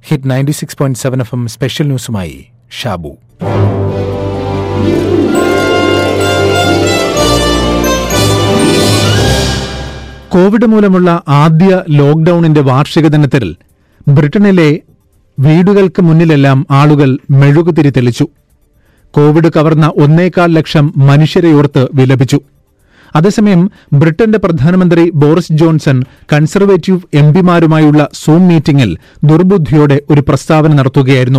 hit ninety six point seven F M special ന്യൂസുമായി Shabu Covid മൂലമുള്ള ആദ്യ ലോക്ഡൌണിന്റെ വാർഷിക ദിനത്തിൽ ബ്രിട്ടനിലെ വീടുകൾക്ക് മുന്നിലെല്ലാം ആളുകൾ മെഴുകുതിരി തെളിച്ചു കോവിഡ് കവർന്ന ഒന്നേകാൽ ലക്ഷം മനുഷ്യരെയോർത്ത് വിലപിച്ചു അതേസമയം ബ്രിട്ടന്റെ പ്രധാനമന്ത്രി ബോറിസ് ജോൺസൺ കൺസർവേറ്റീവ് എംപിമാരുമായുള്ള സൂം മീറ്റിംഗിൽ ദുർബുദ്ധിയോടെ ഒരു പ്രസ്താവന നടത്തുകയായിരുന്നു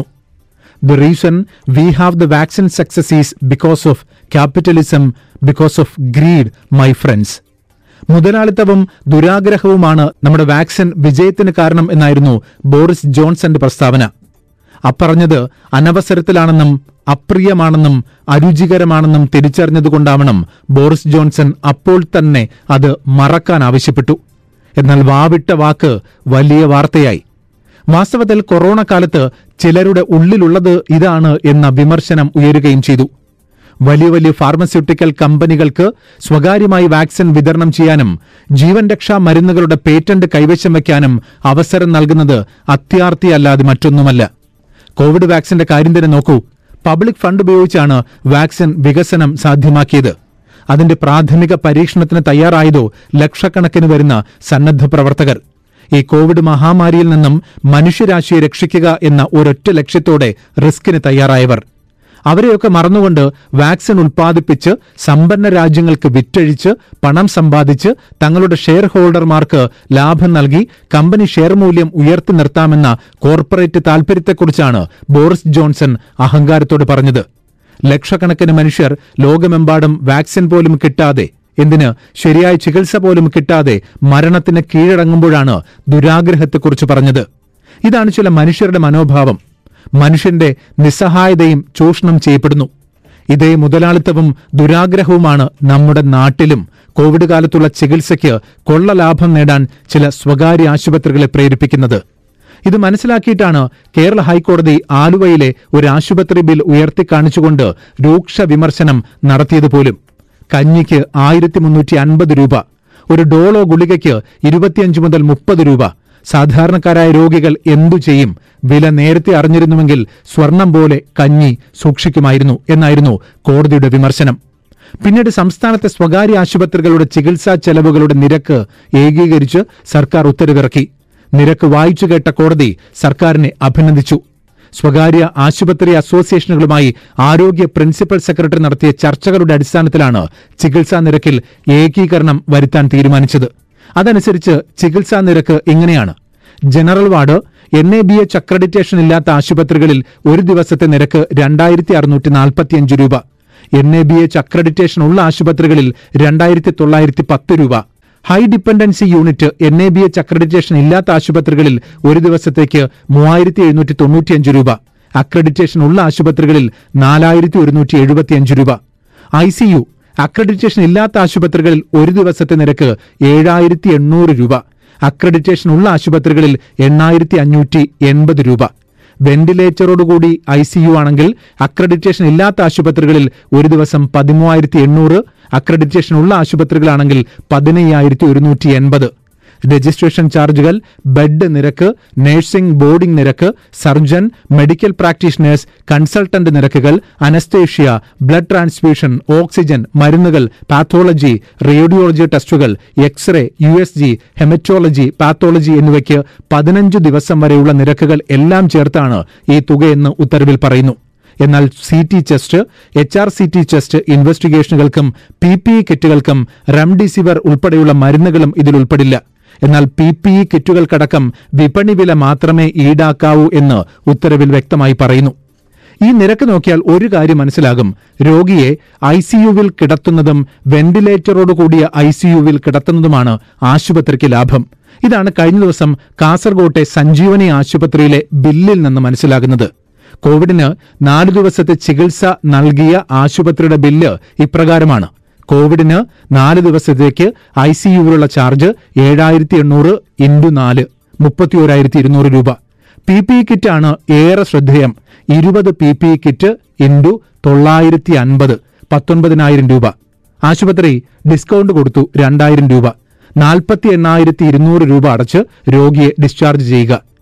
the reason we have the vaccine success is because of capitalism because of greed my friends മുതലാളിത്തവും ദുരാഗ്രഹവുമാണ് നമ്മുടെ വാക്സിൻ വിജയത്തിന് കാരണം എന്നായിരുന്നു ബോറിസ് ജോൺസന്റെ പ്രസ്താവന അപ്പറഞ്ഞത് അനവസരത്തിലാണെന്നും അപ്രിയമാണെന്നും അരുചികരമാണെന്നും തിരിച്ചറിഞ്ഞതുകൊണ്ടാവണം ബോറിസ് ജോൺസൺ അപ്പോൾ തന്നെ അത് മറക്കാൻ ആവശ്യപ്പെട്ടു എന്നാൽ വാവിട്ട വാക്ക് വലിയ വാർത്തയായി വാസ്തവത്തിൽ കൊറോണ കാലത്ത് ചിലരുടെ ഉള്ളിലുള്ളത് ഇതാണ് എന്ന വിമർശനം ഉയരുകയും ചെയ്തു വലിയ വലിയ ഫാർമസ്യൂട്ടിക്കൽ കമ്പനികൾക്ക് സ്വകാര്യമായി വാക്സിൻ വിതരണം ചെയ്യാനും ജീവൻ രക്ഷാ മരുന്നുകളുടെ പേറ്റന്റ് കൈവശം വയ്ക്കാനും അവസരം നൽകുന്നത് അത്യാർത്തിയല്ലാതെ മറ്റൊന്നുമല്ല കോവിഡ് വാക്സിന്റെ കാര്യം തന്നെ നോക്കൂ പബ്ലിക് ഫണ്ട് ഉപയോഗിച്ചാണ് വാക്സിൻ വികസനം സാധ്യമാക്കിയത് അതിന്റെ പ്രാഥമിക പരീക്ഷണത്തിന് തയ്യാറായതോ ലക്ഷക്കണക്കിന് വരുന്ന സന്നദ്ധ പ്രവർത്തകർ ഈ കോവിഡ് മഹാമാരിയിൽ നിന്നും മനുഷ്യരാശിയെ രക്ഷിക്കുക എന്ന ഒരൊറ്റ ലക്ഷ്യത്തോടെ റിസ്കിന് തയ്യാറായവർ അവരെയൊക്കെ മറന്നുകൊണ്ട് വാക്സിൻ ഉൽപ്പാദിപ്പിച്ച് സമ്പന്ന രാജ്യങ്ങൾക്ക് വിറ്റഴിച്ച് പണം സമ്പാദിച്ച് തങ്ങളുടെ ഷെയർ ഹോൾഡർമാർക്ക് ലാഭം നൽകി കമ്പനി ഷെയർ മൂല്യം ഉയർത്തി നിർത്താമെന്ന കോർപ്പറേറ്റ് താൽപര്യത്തെക്കുറിച്ചാണ് ബോറിസ് ജോൺസൺ അഹങ്കാരത്തോട് പറഞ്ഞത് ലക്ഷക്കണക്കിന് മനുഷ്യർ ലോകമെമ്പാടും വാക്സിൻ പോലും കിട്ടാതെ എന്തിന് ശരിയായ ചികിത്സ പോലും കിട്ടാതെ മരണത്തിന് കീഴടങ്ങുമ്പോഴാണ് ദുരാഗ്രഹത്തെക്കുറിച്ച് പറഞ്ഞത് ഇതാണ് ചില മനുഷ്യരുടെ മനോഭാവം മനുഷ്യന്റെ നിസ്സഹായതയും ചൂഷണം ചെയ്യപ്പെടുന്നു ഇതേ മുതലാളിത്തവും ദുരാഗ്രഹവുമാണ് നമ്മുടെ നാട്ടിലും കോവിഡ് കാലത്തുള്ള ചികിത്സയ്ക്ക് കൊള്ളലാഭം നേടാൻ ചില സ്വകാര്യ ആശുപത്രികളെ പ്രേരിപ്പിക്കുന്നത് ഇത് മനസ്സിലാക്കിയിട്ടാണ് കേരള ഹൈക്കോടതി ആലുവയിലെ ഒരു ആശുപത്രി ബിൽ ഉയർത്തിക്കാണിച്ചുകൊണ്ട് രൂക്ഷ വിമർശനം നടത്തിയതുപോലും കഞ്ഞിക്ക് ആയിരത്തി മുന്നൂറ്റി അൻപത് രൂപ ഒരു ഡോളോ ഗുളികയ്ക്ക് ഇരുപത്തിയഞ്ച് മുതൽ മുപ്പത് രൂപ സാധാരണക്കാരായ രോഗികൾ എന്തു ചെയ്യും വില നേരത്തെ അറിഞ്ഞിരുന്നുവെങ്കിൽ സ്വർണം പോലെ കഞ്ഞി സൂക്ഷിക്കുമായിരുന്നു എന്നായിരുന്നു കോടതിയുടെ വിമർശനം പിന്നീട് സംസ്ഥാനത്തെ സ്വകാര്യ ആശുപത്രികളുടെ ചികിത്സാ ചെലവുകളുടെ നിരക്ക് ഏകീകരിച്ച് സർക്കാർ ഉത്തരവിറക്കി നിരക്ക് വായിച്ചു കേട്ട കോടതി സർക്കാരിനെ അഭിനന്ദിച്ചു സ്വകാര്യ ആശുപത്രി അസോസിയേഷനുകളുമായി ആരോഗ്യ പ്രിൻസിപ്പൽ സെക്രട്ടറി നടത്തിയ ചർച്ചകളുടെ അടിസ്ഥാനത്തിലാണ് ചികിത്സാ നിരക്കിൽ ഏകീകരണം വരുത്താൻ തീരുമാനിച്ചത് അതനുസരിച്ച് ചികിത്സാ നിരക്ക് ഇങ്ങനെയാണ് general ward N A B H accreditation ഇല്ലാത്ത ആശുപത്രികളിൽ ഒരു ദിവസത്തെ നിരക്ക് രണ്ടായിരത്തി അറുന്നൂറ്റി നാൽപ്പത്തിയഞ്ച് രൂപ N A B H accreditation ഉള്ള ആശുപത്രികളിൽ രണ്ടായിരത്തി തൊള്ളായിരത്തി പത്ത് രൂപ high dependency unit N A B H accreditation ഇല്ലാത്ത ആശുപത്രികളിൽ ഒരു ദിവസത്തേക്ക് മൂവായിരത്തി എഴുന്നൂറ്റി തൊണ്ണൂറ്റിയഞ്ച് രൂപ അക്രഡിറ്റേഷൻ ഉള്ള ആശുപത്രികളിൽ നാലായിരത്തി ഒരുന്നൂറ്റി എഴുപത്തിയഞ്ച് രൂപ ഐ സി യു അക്രഡിറ്റേഷൻ ഇല്ലാത്ത ആശുപത്രികളിൽ ഒരു ദിവസത്തെ നിരക്ക് ഏഴായിരത്തി എണ്ണൂറ് രൂപ അക്രഡിറ്റേഷൻ ഉള്ള ആശുപത്രികളിൽ എണ്ണായിരത്തി അഞ്ഞൂറ്റി എൺപത് രൂപ വെന്റിലേറ്ററോടുകൂടി ഐ സി യു ആണെങ്കിൽ അക്രഡിറ്റേഷൻ ഇല്ലാത്ത ആശുപത്രികളിൽ ഒരു ദിവസം പതിമൂവായിരത്തി എണ്ണൂറ് അക്രഡിറ്റേഷൻ ഉള്ള ആശുപത്രികളാണെങ്കിൽ പതിനയ്യായിരത്തി ഒരുന്നൂറ്റി എൺപത് രജിസ്ട്രേഷൻ ചാർജുകൾ ബെഡ് നിരക്ക് നഴ്സിംഗ് ബോർഡിംഗ് നിരക്ക് സർജൻ മെഡിക്കൽ പ്രാക്ടീഷണേഴ്സ് കൺസൾട്ടന്റ് നിരക്കുകൾ അനസ്തേഷ്യ ബ്ലഡ് ട്രാൻസ്ഫ്യൂഷൻ ഓക്സിജൻ മരുന്നുകൾ പാത്തോളജി റേഡിയോളജി ടെസ്റ്റുകൾ X-ray U S G haematology pathology എന്നിവയ്ക്ക് പതിനഞ്ച് ദിവസം വരെയുള്ള നിരക്കുകൾ എല്ലാം ചേർത്താണ് ഈ തുകയെന്ന് ഉത്തരവിൽ പറയുന്നു എന്നാൽ C T chest H R C T chest ഇൻവെസ്റ്റിഗേഷനുകൾക്കും പി പി ഇ കിറ്റുകൾക്കും റെംഡിസിവർ ഉൾപ്പെടെയുള്ള മരുന്നുകളും ഇതിൽ ഉൾപ്പെടില്ല എന്നാൽ പി പി ഇ കിറ്റുകൾക്കടക്കം വിപണി വില മാത്രമേ ഈടാക്കാവൂ എന്ന് ഉത്തരവിൽ വ്യക്തമായി പറയുന്നു ഈ നിരക്ക് നോക്കിയാൽ ഒരു കാര്യം മനസ്സിലാകും രോഗിയെ ഐ സിയുവിൽ കിടത്തുന്നതും വെന്റിലേറ്ററോടുകൂടിയ ഐ സിയുവിൽ കിടത്തുന്നതുമാണ് ആശുപത്രിക്ക് ലാഭം ഇതാണ് കഴിഞ്ഞ ദിവസം കാസർകോട്ടെ സഞ്ജീവനി ആശുപത്രിയിലെ ബില്ലിൽ നിന്ന് മനസ്സിലാകുന്നത് കോവിഡിന് നാല് ദിവസത്തെ ചികിത്സ നൽകിയ ആശുപത്രിയുടെ ബില്ല് ഇപ്രകാരമാണ് കോവിഡിന് നാല് ദിവസത്തേക്ക് ഐ സിയുവിലുള്ള ചാർജ് ഏഴായിരത്തി എണ്ണൂറ് ഇൻറ്റു നാല് മുപ്പത്തിയോരായിരത്തി ഇരുന്നൂറ് രൂപ പി പി ഇ കിറ്റാണ് ഏറെ ശ്രദ്ധേയം ഇരുപത് P P E kit into തൊള്ളായിരത്തി അൻപത് പത്തൊൻപതിനായിരം രൂപ ആശുപത്രി ഡിസ്കൗണ്ട് കൊടുത്തു രണ്ടായിരം രൂപ നാൽപ്പത്തി എണ്ണായിരത്തി ഇരുന്നൂറ് രൂപ അടച്ച് രോഗിയെ ഡിസ്ചാർജ് ചെയ്യുക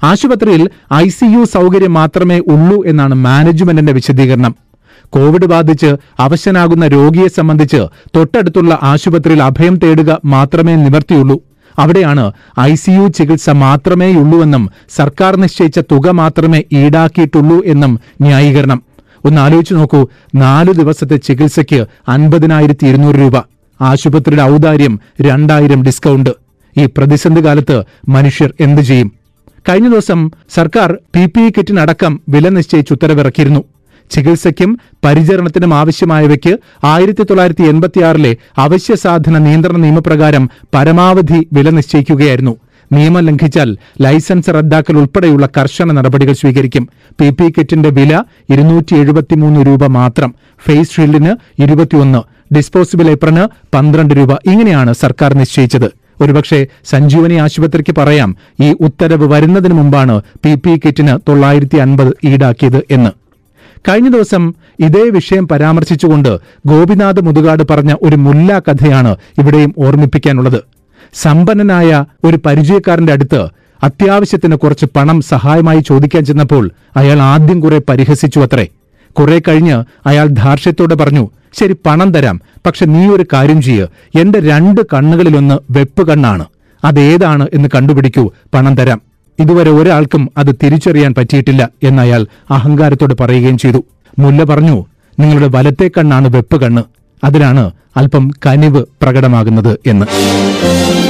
ആശുപത്രിയിൽ ഐ സൗകര്യം മാത്രമേ ഉള്ളൂ എന്നാണ് മാനേജ്മെന്റിന്റെ വിശദീകരണം കോവിഡ് ബാധിച്ച് അവശനാകുന്ന രോഗിയെ സംബന്ധിച്ച് തൊട്ടടുത്തുള്ള ആശുപത്രിയിൽ അഭയം തേടുക മാത്രമേ നിവർത്തിയുള്ളൂ അവിടെയാണ് ഐ സിയു ചികിത്സ മാത്രമേയുള്ളൂവെന്നും സർക്കാർ നിശ്ചയിച്ച തുക മാത്രമേ ഈടാക്കിയിട്ടുള്ളൂ എന്നും ന്യായീകരണം ഒന്ന് ആലോചിച്ചു നോക്കൂ നാലു ദിവസത്തെ ചികിത്സയ്ക്ക് അൻപതിനായിരത്തി ഇരുന്നൂറ് രൂപ ആശുപത്രിയുടെ ഔദാര്യം രണ്ടായിരം ഡിസ്കൗണ്ട് ഈ പ്രതിസന്ധി കാലത്ത് മനുഷ്യർ എന്തു ചെയ്യും കഴിഞ്ഞ ദിവസം സർക്കാർ പി പി ഇ കിറ്റിനടക്കം വില നിശ്ചയിച്ച് ഉത്തരവിറക്കിയിരുന്നു ചികിത്സയ്ക്കും പരിചരണത്തിനും ആവശ്യമായവയ്ക്ക് ആയിരത്തി തൊള്ളായിരത്തി എൺപത്തിയാറിലെ അവശ്യ സാധന നിയന്ത്രണ നിയമപ്രകാരം പരമാവധി വില നിശ്ചയിക്കുകയായിരുന്നു നിയമം ലംഘിച്ചാൽ ലൈസൻസ് റദ്ദാക്കൽ ഉൾപ്പെടെയുള്ള കർശന നടപടികൾ സ്വീകരിക്കും പി പി കിറ്റിന്റെ വില ഇരുന്നൂറ്റി എഴുപത്തിമൂന്ന് രൂപ മാത്രം ഫേസ് ഷീൽഡിന് ഇരുപത്തിയൊന്ന് ഡിസ്പോസിബിൾ ഏപ്രന് പന്ത്രണ്ട് രൂപ ഇങ്ങനെയാണ് സർക്കാർ നിശ്ചയിച്ചത് ഒരുപക്ഷെ സഞ്ജീവനി ആശുപത്രിക്ക് പറയാം ഈ ഉത്തരവ് വരുന്നതിന് മുമ്പാണ് പി പി കിറ്റിന് തൊള്ളായിരത്തി അൻപത് ഈടാക്കിയത് എന്ന് കഴിഞ്ഞ ദിവസം ഇതേ വിഷയം പരാമർശിച്ചുകൊണ്ട് ഗോപിനാഥ് മുതുകാട് പറഞ്ഞ ഒരു മുല്ല കഥയാണ് ഇവിടെയും ഓർമ്മിപ്പിക്കാനുള്ളത് സമ്പന്നനായ ഒരു പരിചയക്കാരന്റെ അടുത്ത് അത്യാവശ്യത്തിന് കുറച്ച് പണം സഹായമായി ചോദിക്കാൻ ചെന്നപ്പോൾ അയാൾ ആദ്യം കുറെ പരിഹസിച്ചു അത്രേ കുറെ കഴിഞ്ഞ് അയാൾ ധാർഷ്ട്യത്തോടെ പറഞ്ഞു ശരി പണം തരാം പക്ഷെ നീ ഒരു കാര്യം ചെയ്യ് എന്റെ രണ്ട് കണ്ണുകളിലൊന്ന് വെപ്പ് കണ്ണാണ് അതേതാണ് എന്ന് കണ്ടുപിടിക്കൂ പണം തരാം ഇതുവരെ ഒരാൾക്കും അത് തിരിച്ചറിയാൻ പറ്റിയിട്ടില്ല എന്നയാൾ അഹങ്കാരത്തോടെ പറയുകയും ചെയ്തു മുല്ല പറഞ്ഞു നിങ്ങളുടെ വലത്തെ കണ്ണാണ് വെപ്പ് കണ്ണ് അതിലാണ് അല്പം കനിവ് പ്രകടമാകുന്നത് എന്ന്